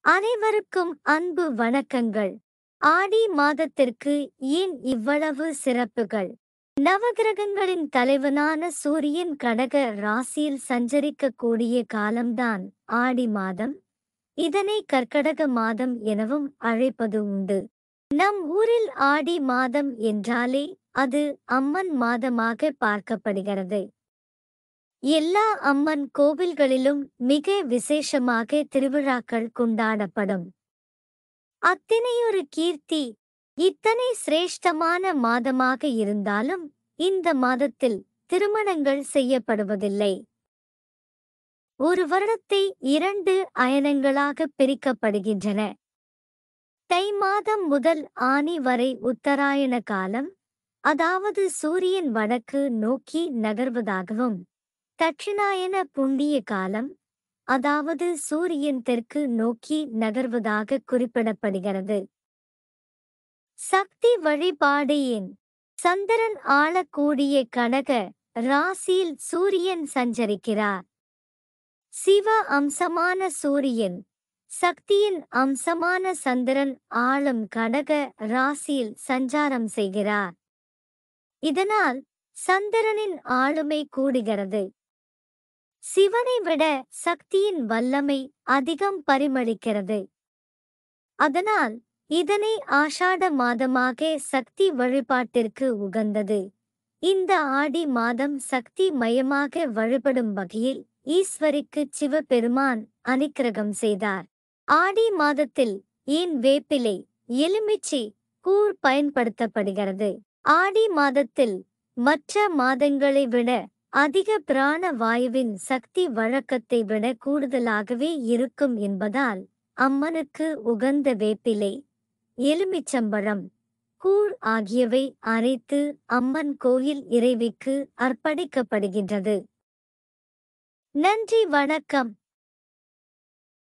அனைவருக்கும் அன்பு வணக்கங்கள் ஆடி மாதத்திற்கு ஏன் இவ்வளவு சிறப்புகள் நவகிரகங்களின் தலைவனான சூரியன் கடக ராசியில் சஞ்சரிக்கக்கூடிய காலம்தான் ஆடி மாதம் இதனை கர்க்கடக மாதம் எனவும் அழைப்பது உண்டு நம் ஊரில் ஆடி மாதம் என்றாலே அது அம்மன் மாதமாக பார்க்கப்படுகிறது எல்லா அம்மன் கோவில்களிலும் மிக விசேஷமாக திருவிழாக்கள் கொண்டாடப்படும் அத்தனையொரு கீர்த்தி இத்தனை சிரேஷ்டமான மாதமாக இருந்தாலும் இந்த மாதத்தில் திருமணங்கள் செய்யப்படுவதில்லை ஒரு வருடத்தை இரண்டு அயனங்களாக பிரிக்கப்படுகின்றன தை மாதம் முதல் ஆனி வரை உத்தராயண காலம் அதாவது சூரியன் வடக்கு நோக்கி நகர்வதாகவும் தட்சிணாயன புண்ணிய காலம் அதாவது சூரியன் தெற்கு நோக்கி நகர்வதாக குறிப்பிடப்படுகிறது சக்தி வழிபாடு ஏன் சந்திரன் ஆளக்கூடிய கனக ராசியில் சூரியன் சஞ்சரிக்கிறார் சிவ அம்சமான சூரியன் சக்தியின் அம்சமான சந்திரன் ஆளும் கடக ராசியில் சஞ்சாரம் செய்கிறார் இதனால் சந்திரனின் ஆளுமை கூடுகிறது சிவனை விட சக்தியின் வல்லமை அதிகம் பரிமளிக்கிறது அதனால் இதனை ஆஷாட மாதமாக சக்தி வழிபாட்டிற்கு உகந்தது இந்த ஆடி மாதம் சக்தி மயமாக வழிபடும் வகையில் ஈஸ்வரிக்கு சிவபெருமான் அனுக்கிரகம் செய்தார் ஆடி மாதத்தில் ஏன் வேப்பிலை எலுமிச்சை கூழ் பயன்படுத்தப்படுகிறது ஆடி மாதத்தில் மற்ற மாதங்களை விட அதிக பிராண வாயுவின் சக்தி வழக்கத்தை விட கூடுதலாகவே இருக்கும் என்பதால் அம்மனுக்கு உகந்த வேப்பிலை எலுமிச்சம்பழம் கூழ் ஆகியவை அரைத்து அம்மன் கோயில் இறைவிக்கு அர்ப்பணிக்கப்படுகின்றது நன்றி வணக்கம்